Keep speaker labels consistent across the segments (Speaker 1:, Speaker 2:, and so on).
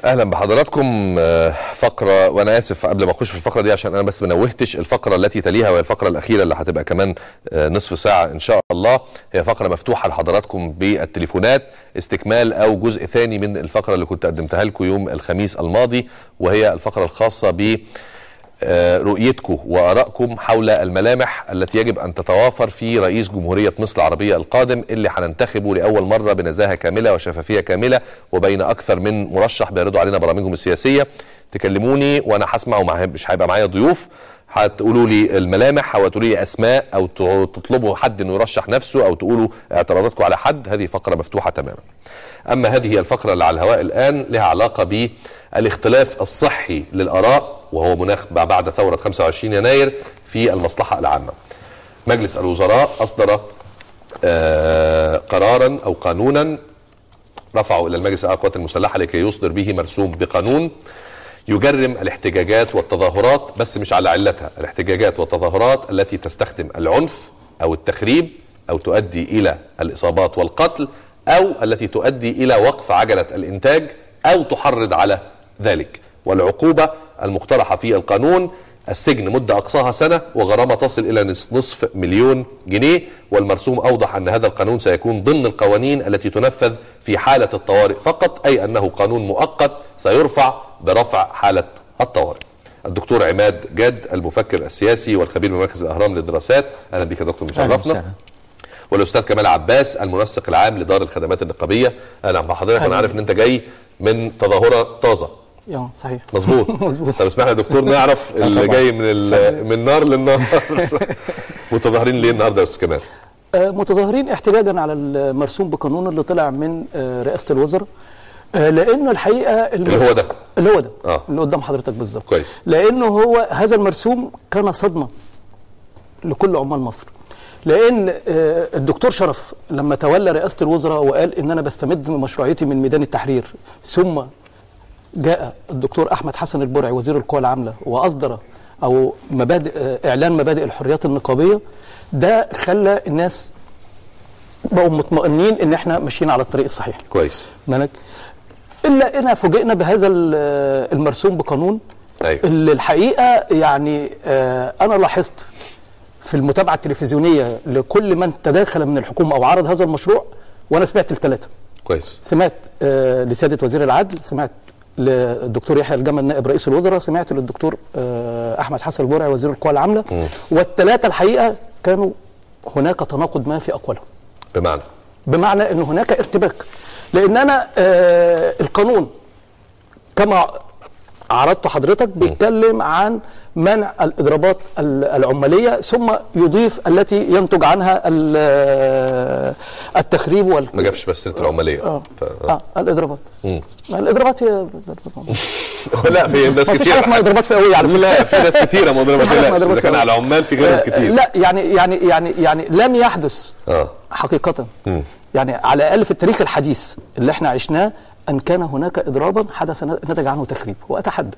Speaker 1: اهلا بحضراتكم آه، فقره وانا اسف قبل ما اخش في الفقره دي عشان انا بس ما نوهتش الفقره التي تليها وهي الفقره الاخيره اللي هتبقى كمان آه، نصف ساعه ان شاء الله هي فقره مفتوحه لحضراتكم بالتليفونات استكمال او جزء ثاني من الفقره اللي كنت قدمتها لكم يوم الخميس الماضي وهي الفقره الخاصه ب آه، رؤيتكم وارائكم حول الملامح التي يجب ان تتوافر في رئيس جمهوريه مصر العربيه القادم اللي هننتخبه لاول مره بنزاهه كامله وشفافيه كامله وبين اكثر من مرشح بيعرضوا علينا برامجهم السياسيه تكلموني وانا هسمع ومع مش هيبقى معايا ضيوف هتقولوا لي الملامح او تقولوا لي اسماء او ت- تطلبوا حد انه يرشح نفسه او تقولوا اعتراضاتكم على حد هذه فقره مفتوحه تماما اما هذه الفقره اللي على الهواء الان لها علاقه بالاختلاف الصحي للاراء وهو مناخ ما بعد ثوره 25 يناير في المصلحه العامه مجلس الوزراء اصدر آه، قرارا او قانونا رفعوا الى المجلس الاعلى للقوات المسلحه لكي يصدر به مرسوم بقانون يجرم الاحتجاجات والتظاهرات بس مش على علتها الاحتجاجات والتظاهرات التي تستخدم العنف او التخريب او تؤدي الى الاصابات والقتل او التي تؤدي الى وقف عجله الانتاج او تحرض على ذلك والعقوبه المقترحه في القانون السجن مدة أقصاها سنة وغرامة تصل إلى نص- نصف مليون جنيه والمرسوم أوضح أن هذا القانون سيكون ضمن القوانين التي تنفذ في حالة الطوارئ فقط أي أنه قانون مؤقت سيرفع برفع حالة الطوارئ الدكتور عماد جاد المفكر السياسي والخبير بمركز الأهرام للدراسات أهلا بك يا دكتور
Speaker 2: أهلا
Speaker 1: مشرفنا
Speaker 2: وسهلا.
Speaker 1: والاستاذ كمال عباس المنسق العام لدار الخدمات النقابيه اهلا بحضرتك انا
Speaker 2: أهلا.
Speaker 1: عارف ان انت جاي من تظاهره طازه
Speaker 2: اه صحيح
Speaker 1: مظبوط
Speaker 2: مظبوط.
Speaker 1: طب اسمح لي يا دكتور نعرف اللي
Speaker 2: طبعا.
Speaker 1: جاي من ال- من نار للنار متظاهرين ليه النهارده يا استاذ كمال
Speaker 2: آه، متظاهرين احتجاجا على المرسوم بقانون اللي طلع من آه، رئاسه الوزراء آه، لانه الحقيقه
Speaker 1: اللي هو ده
Speaker 2: اللي هو ده
Speaker 1: آه.
Speaker 2: اللي قدام حضرتك بالظبط
Speaker 1: كويس.
Speaker 2: لانه هو هذا المرسوم كان صدمه لكل عمال مصر لان آه، الدكتور شرف لما تولى رئاسه الوزراء وقال ان انا بستمد من مشروعيتي من ميدان التحرير ثم جاء الدكتور احمد حسن البرعي وزير القوى العامله واصدر او مبادئ آه، اعلان مبادئ الحريات النقابيه ده خلى الناس بقوا مطمئنين ان احنا ماشيين على الطريق الصحيح
Speaker 1: كويس
Speaker 2: مالك الا ان فوجئنا بهذا ال- المرسوم بقانون
Speaker 1: ايوه
Speaker 2: اللي الحقيقه يعني آه، انا لاحظت في المتابعه التلفزيونيه لكل من تداخل من الحكومه او عرض هذا المشروع وانا سمعت الثلاثه
Speaker 1: كويس
Speaker 2: سمعت آه، لسياده وزير العدل سمعت للدكتور يحيى الجمل نائب رئيس الوزراء سمعت للدكتور آه، احمد حسن البرعي وزير القوى العامله والثلاثه الحقيقه كانوا هناك تناقض ما في اقوالهم
Speaker 1: بمعنى
Speaker 2: بمعنى ان هناك ارتباك لان انا آه القانون كما عرضت حضرتك بيتكلم عن منع الاضرابات ال- العماليه ثم يضيف التي ينتج عنها ال- آه، التخريب وال
Speaker 1: ما جابش بس سيره العماليه
Speaker 2: اه,
Speaker 1: ف...
Speaker 2: آه الاضرابات
Speaker 1: مم.
Speaker 2: الاضرابات هي
Speaker 1: لا في ناس
Speaker 2: ما فيش
Speaker 1: كتير
Speaker 2: حاجه اسمها اضرابات فئويه على فكره
Speaker 1: لا في ناس كتيره مضربه ما
Speaker 2: في حاجة اسمها
Speaker 1: تقلقش اذا
Speaker 2: إضرابات
Speaker 1: كان
Speaker 2: فئوية.
Speaker 1: على العمال في غيرهم
Speaker 2: آه،
Speaker 1: كتير
Speaker 2: لا يعني يعني يعني يعني يعني لم يحدث
Speaker 1: اه
Speaker 2: حقيقة
Speaker 1: مم.
Speaker 2: يعني على الأقل في التاريخ الحديث اللي احنا عشناه أن كان هناك إضرابا حدث نتج عنه تخريب وأتحدى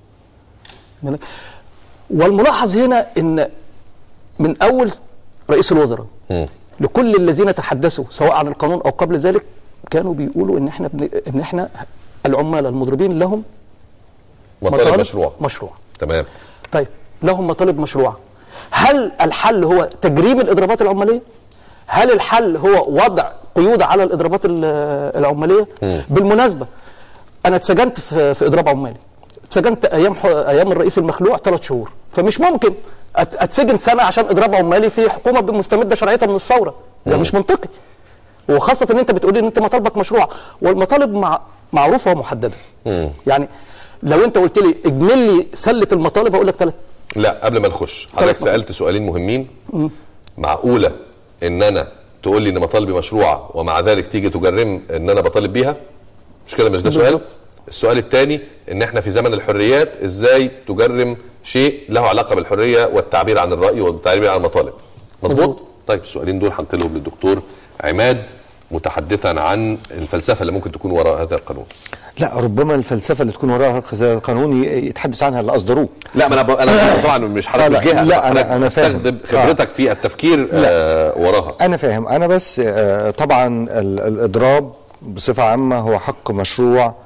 Speaker 2: من- والملاحظ هنا أن من أول رئيس الوزراء
Speaker 1: مم.
Speaker 2: لكل الذين تحدثوا سواء عن القانون أو قبل ذلك كانوا بيقولوا أن احنا بن... أن احنا العمال المضربين لهم
Speaker 1: مطالب مشروع
Speaker 2: مشروع
Speaker 1: تمام
Speaker 2: طيب لهم مطالب مشروعة هل الحل هو تجريم الإضرابات العمالية؟ هل الحل هو وضع قيود على الإضرابات ال- العمالية؟ بالمناسبة أنا اتسجنت في, في إضراب عمالي اتسجنت أيام ح- أيام الرئيس المخلوع ثلاث شهور فمش ممكن أت- أتسجن سنة عشان إضراب عمالي في حكومة مستمدة شرعيتها من الثورة ده مش منطقي وخاصة إن أنت بتقولي إن أنت مطالبك مشروع والمطالب مع معروفة ومحددة
Speaker 1: مم.
Speaker 2: يعني لو أنت قلت لي اجمل لي سلة المطالب هقول لك ثلاث
Speaker 1: لا قبل ما نخش حضرتك
Speaker 2: طبعا.
Speaker 1: سالت سؤالين مهمين معقوله ان انا تقول لي ان مطالبي مشروعه ومع ذلك تيجي تجرم ان انا بطالب بيها مش كده مش ده سؤال
Speaker 2: بالظبط.
Speaker 1: السؤال الثاني ان احنا في زمن الحريات ازاي تجرم شيء له علاقه بالحريه والتعبير عن الراي والتعبير عن المطالب مظبوط
Speaker 2: مظبوط.
Speaker 1: طيب السؤالين دول هنقلهم للدكتور عماد متحدثا عن الفلسفه اللي ممكن تكون وراء هذا القانون
Speaker 3: لا ربما الفلسفه اللي تكون وراها هذا القانون ي- يتحدث عنها اللي اصدروه
Speaker 1: لا ما انا ب... انا طبعا مش حضرتك
Speaker 3: لا،
Speaker 1: مش جهه
Speaker 3: لا،
Speaker 1: حضرتك
Speaker 3: أنا- أنا فاهم.
Speaker 1: بستخدم خبرتك في التفكير آه وراها
Speaker 3: انا فاهم انا بس آه، طبعا ال- الاضراب بصفه عامه هو حق مشروع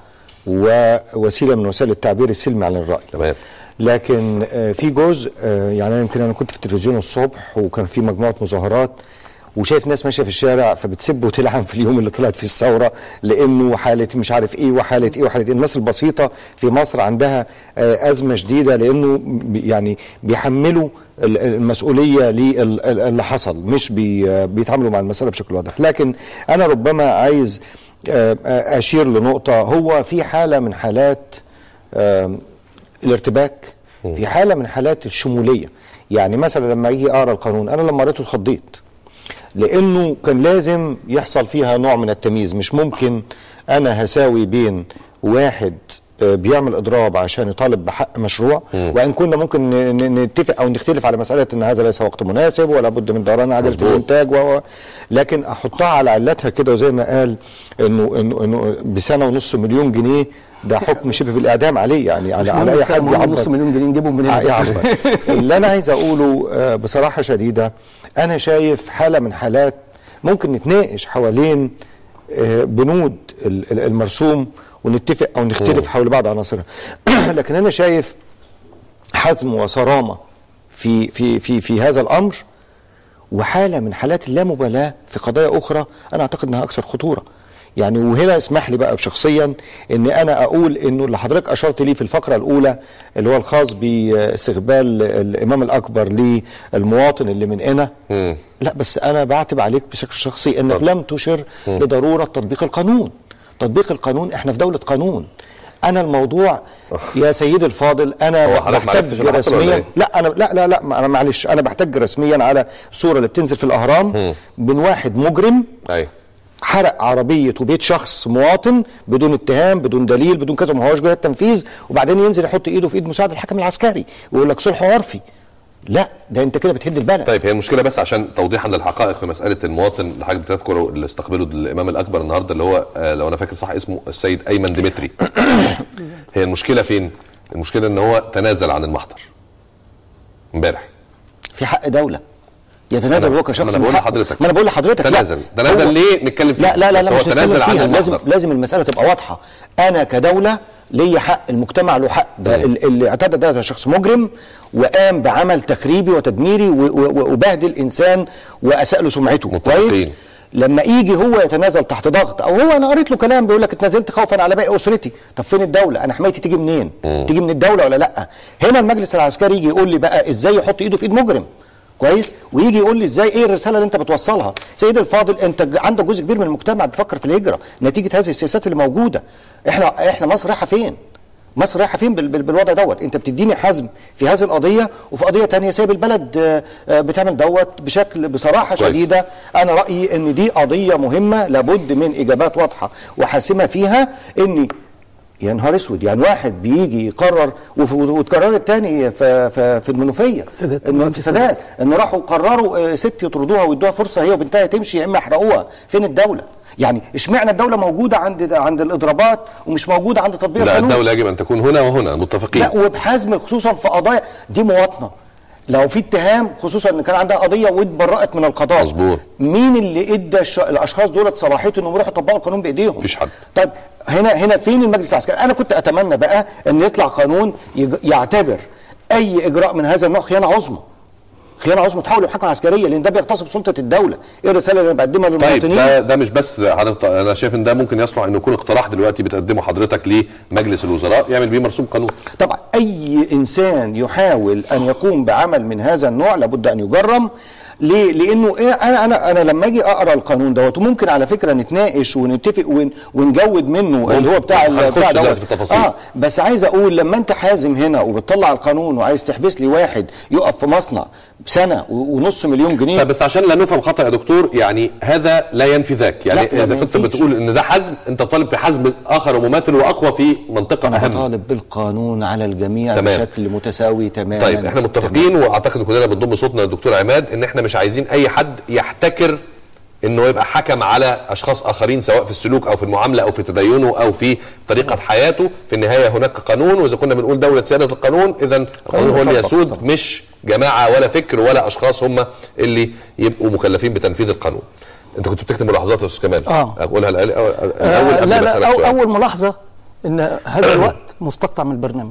Speaker 3: ووسيله من وسائل التعبير السلمي عن الراي
Speaker 1: تمام
Speaker 3: لكن آه، في جزء آه، يعني أنا يمكن انا كنت في التلفزيون الصبح وكان في مجموعه مظاهرات وشايف ناس ماشيه في الشارع فبتسب وتلعن في اليوم اللي طلعت فيه الثوره لانه حاله مش عارف ايه وحاله ايه وحاله ايه الناس البسيطه في مصر عندها آه، ازمه شديده لانه بي- يعني بيحملوا ال- المسؤوليه للي حصل مش بي آه، بيتعاملوا مع المساله بشكل واضح لكن انا ربما عايز آه، آه، اشير لنقطه هو في حاله من حالات آم، الارتباك في حاله من حالات الشموليه يعني مثلا لما يجي اقرا القانون انا لما قريته اتخضيت لانه كان لازم يحصل فيها نوع من التمييز مش ممكن انا هساوي بين واحد آه، بيعمل اضراب عشان يطالب بحق مشروع وان كنا ممكن ن- ن- نتفق او نختلف على مساله ان هذا ليس وقت مناسب ولا بد من دوران عجله
Speaker 1: مظبوط.
Speaker 3: الانتاج و... لكن احطها على علتها كده وزي ما قال انه انه انه بسنه ونص مليون جنيه ده حكم شبه بالاعدام عليه يعني على,
Speaker 2: مش
Speaker 3: على
Speaker 2: مهم
Speaker 3: اي
Speaker 2: السنة،
Speaker 3: حد
Speaker 2: مهم
Speaker 3: يعبر
Speaker 2: نص مليون جنيه نجيبهم منين
Speaker 3: آه،
Speaker 2: يا
Speaker 3: يعبر.
Speaker 2: دكتور؟
Speaker 3: اللي انا عايز اقوله آه، بصراحه شديده انا شايف حاله من حالات ممكن نتناقش حوالين آه، بنود ال- ال- المرسوم ونتفق او نختلف حول بعض عناصرها لكن انا شايف حزم وصرامه في في في في هذا الامر وحاله من حالات اللامبالاه في قضايا اخرى انا اعتقد انها اكثر خطوره يعني وهنا اسمح لي بقى شخصيا ان انا اقول انه اللي حضرتك اشرت ليه في الفقره الاولى اللي هو الخاص باستقبال الامام الاكبر للمواطن اللي من هنا لا بس انا بعتب عليك بشكل شخصي انك لم تشر لضروره تطبيق القانون تطبيق القانون احنا في دوله قانون انا الموضوع يا سيدي الفاضل انا
Speaker 1: هو حضرتك ما عرفتش
Speaker 3: بحتاج
Speaker 1: اللي حصل ولا
Speaker 3: رسميا
Speaker 1: إيه؟
Speaker 3: لا انا لا لا لا ما انا معلش انا بحتاج رسميا على الصوره اللي بتنزل في الاهرام من واحد مجرم
Speaker 1: ايوه
Speaker 3: حرق عربيه وبيت شخص مواطن بدون اتهام بدون دليل بدون كذا ما هوش جهه تنفيذ وبعدين ينزل يحط ايده في ايد مساعد الحكم العسكري ويقول لك صلح عرفي لا ده انت كده بتهد البلد
Speaker 1: طيب هي المشكله بس عشان توضيحا للحقائق في مساله المواطن اللي حضرتك بتذكره اللي استقبله الامام الاكبر النهارده اللي هو آه، لو انا فاكر صح اسمه السيد ايمن ديمتري هي المشكله فين؟ المشكله ان هو تنازل عن المحضر امبارح
Speaker 3: في حق دوله يتنازل
Speaker 1: أنا-
Speaker 3: هو كشخص
Speaker 1: أنا
Speaker 3: من
Speaker 1: بقول
Speaker 3: حقه.
Speaker 1: لحضرتك.
Speaker 3: ما انا بقول لحضرتك لا.
Speaker 1: تنازل. تنازل
Speaker 3: هو-
Speaker 1: ليه؟ نتكلم فيه.
Speaker 3: لا لا لا,
Speaker 1: بس
Speaker 3: لا
Speaker 1: هو
Speaker 3: مش
Speaker 1: تنازل
Speaker 3: نتكلم
Speaker 1: عن
Speaker 3: فيها لازم
Speaker 1: المحضر.
Speaker 3: لازم المساله تبقى واضحه انا كدوله ليا حق المجتمع له حق ده ال- اللي اعتدى ده شخص مجرم وقام بعمل تخريبي وتدميري و- و- وبهدل انسان واساء له سمعته
Speaker 1: متفقين.
Speaker 3: كويس لما يجي هو يتنازل تحت ضغط او هو انا قريت له كلام بيقول لك اتنازلت خوفا على باقي اسرتي طب فين الدوله انا حمايتي تيجي منين تيجي من الدوله ولا لا هنا المجلس العسكري يجي يقول لي بقى ازاي يحط ايده في ايد مجرم كويس ويجي يقول لي ازاي ايه الرساله اللي انت بتوصلها سيدي الفاضل انت ج- عندك جزء كبير من المجتمع بيفكر في الهجره نتيجه هذه السياسات اللي موجوده احنا احنا مصر رايحه فين مصر رايحه فين بال- بال- بالوضع دوت انت بتديني حزم في هذه القضيه وفي قضيه تانية سايب البلد آه، آه، بتعمل دوت بشكل بصراحه
Speaker 1: كويس.
Speaker 3: شديده انا رايي ان دي قضيه مهمه لابد من اجابات واضحه وحاسمه فيها ان يا نهار اسود يعني واحد بيجي يقرر وف- واتكررت تاني في في, في المنوفيه
Speaker 2: السادات.
Speaker 3: إنه
Speaker 2: في
Speaker 3: في السادات ان راحوا قرروا آه، ست يطردوها ويدوها فرصه هي وبنتها تمشي يا اما يحرقوها فين الدوله؟ يعني اشمعنى الدوله موجوده عند عند الاضرابات ومش موجوده عند تطبيق
Speaker 1: لا
Speaker 3: القانون؟
Speaker 1: الدوله يجب ان تكون هنا وهنا متفقين
Speaker 3: لا وبحزم خصوصا في قضايا دي مواطنه لو في اتهام خصوصا ان كان عندها قضيه واتبرأت من القضاء
Speaker 1: مظبوط.
Speaker 3: مين اللي ادى الش... الاشخاص دولت صلاحيه انهم يروحوا يطبقوا القانون بايديهم
Speaker 1: مفيش حد.
Speaker 3: طيب هنا هنا فين المجلس العسكري انا كنت اتمنى بقى ان يطلع قانون يج... يعتبر اي اجراء من هذا النوع خيانه عظمى خيانه عظمى تحول لمحاكمه عسكريه لان ده بيغتصب سلطه الدوله ايه الرساله اللي انا بقدمها
Speaker 1: طيب
Speaker 3: للمواطنين
Speaker 1: ده ده مش بس حضرتك انا شايف ان ده ممكن يصلح انه يكون اقتراح دلوقتي بتقدمه حضرتك لمجلس الوزراء يعمل بيه مرسوم قانون
Speaker 3: طبعا اي انسان يحاول ان يقوم بعمل من هذا النوع لابد ان يجرم ليه؟ لانه إيه انا انا انا لما اجي اقرا القانون دوت وممكن على فكره نتناقش ونتفق ون ونجود منه اللي هو بتاع ال-
Speaker 1: هنخش
Speaker 3: بتاع
Speaker 1: دلوقتي
Speaker 3: دوت
Speaker 1: في التفاصيل.
Speaker 3: اه بس عايز اقول لما انت حازم هنا وبتطلع القانون وعايز تحبس لي واحد يقف في مصنع سنه و- ونص مليون جنيه
Speaker 1: طيب بس عشان لا نفهم خطا يا دكتور يعني هذا لا ينفي ذاك يعني
Speaker 3: لا، لا،
Speaker 1: اذا
Speaker 3: ما
Speaker 1: كنت
Speaker 3: ينفيش.
Speaker 1: بتقول ان ده حزم انت طالب في حزم اخر ومماثل واقوى في منطقه
Speaker 3: انا
Speaker 1: اهم
Speaker 3: بطالب بالقانون على الجميع
Speaker 1: تمام.
Speaker 3: بشكل متساوي تماما
Speaker 1: طيب احنا متفقين واعتقد كلنا بنضم صوتنا للدكتور عماد ان احنا مش عايزين اي حد يحتكر انه يبقى حكم على اشخاص اخرين سواء في السلوك او في المعامله او في تدينه او في طريقه حياته في النهايه هناك قانون واذا كنا بنقول دوله سياده القانون اذا القانون هو اللي
Speaker 3: طبعاً،
Speaker 1: يسود
Speaker 3: طبعاً.
Speaker 1: مش جماعه ولا فكر ولا اشخاص هم اللي يبقوا مكلفين بتنفيذ القانون انت كنت بتكتب ملاحظات يا استاذ كمال
Speaker 2: آه.
Speaker 1: اقولها الأول- الاول
Speaker 2: آه
Speaker 1: قبل
Speaker 2: لا
Speaker 1: ما
Speaker 2: لا
Speaker 1: اسالك
Speaker 2: أو
Speaker 1: سؤال
Speaker 2: اول ملاحظه ان هذا الوقت مستقطع من البرنامج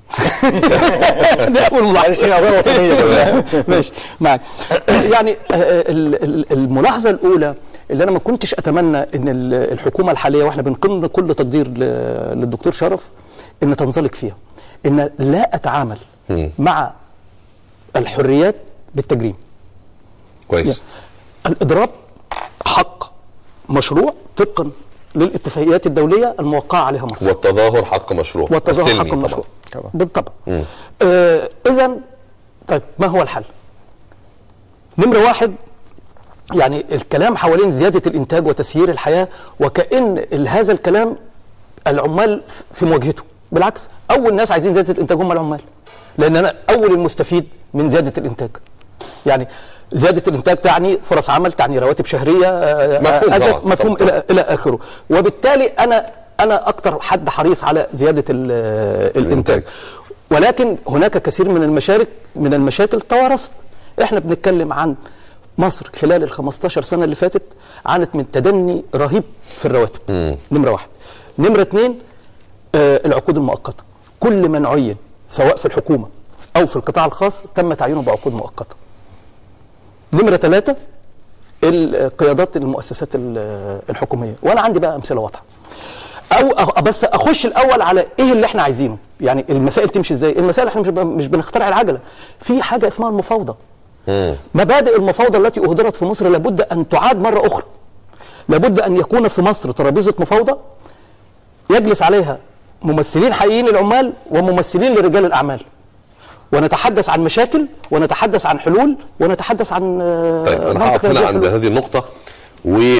Speaker 2: ده اول ملاحظه ماشي معاك يعني آه، ال- ال- الملاحظه الاولى اللي انا ما كنتش اتمنى ان ال- الحكومه الحاليه واحنا بنقيم كل تقدير ل- للدكتور شرف ان تنزلق فيها ان لا اتعامل مع الحريات بالتجريم
Speaker 1: كويس
Speaker 2: الاضراب حق مشروع طبقا للاتفاقيات الدوليه الموقعه عليها مصر
Speaker 1: والتظاهر حق مشروع
Speaker 2: والتظاهر
Speaker 1: السلمي
Speaker 2: حق
Speaker 1: طبعاً.
Speaker 2: المشروع
Speaker 3: طبعاً.
Speaker 2: بالطبع آه اذا طيب ما هو الحل نمره واحد يعني الكلام حوالين زياده الانتاج وتسيير الحياه وكان ال- هذا الكلام العمال في مواجهته بالعكس اول ناس عايزين زياده الانتاج هم العمال لان انا اول المستفيد من زياده الانتاج يعني زياده الانتاج تعني فرص عمل تعني رواتب شهريه آه،
Speaker 1: مفهوم
Speaker 2: آه،
Speaker 1: طبعاً،
Speaker 2: مفهوم
Speaker 1: طبعاً.
Speaker 2: الى الى اخره وبالتالي انا انا اكتر حد حريص على زياده ال- الانتاج ولكن هناك كثير من المشارك من المشاكل توارثت احنا بنتكلم عن مصر خلال ال 15 سنه اللي فاتت عانت من تدني رهيب في الرواتب نمره واحد نمره اثنين آه العقود المؤقته كل من عين سواء في الحكومه او في القطاع الخاص تم تعيينه بعقود مؤقته نمره ثلاثه القيادات المؤسسات ال- الحكوميه وانا عندي بقى امثله واضحه او أخ- بس اخش الاول على ايه اللي احنا عايزينه يعني المسائل تمشي ازاي المسائل احنا مش ب- مش بنخترع العجله في حاجه اسمها المفاوضه مبادئ المفاوضه التي اهدرت في مصر لابد ان تعاد مره اخرى لابد ان يكون في مصر ترابيزه مفاوضه يجلس عليها ممثلين حقيقيين للعمال وممثلين لرجال الاعمال ونتحدث عن مشاكل ونتحدث عن حلول ونتحدث عن آه،
Speaker 1: طيب انا
Speaker 2: منطق
Speaker 1: هقف
Speaker 2: هذه
Speaker 1: هنا عند
Speaker 2: الحلول.
Speaker 1: هذه النقطه و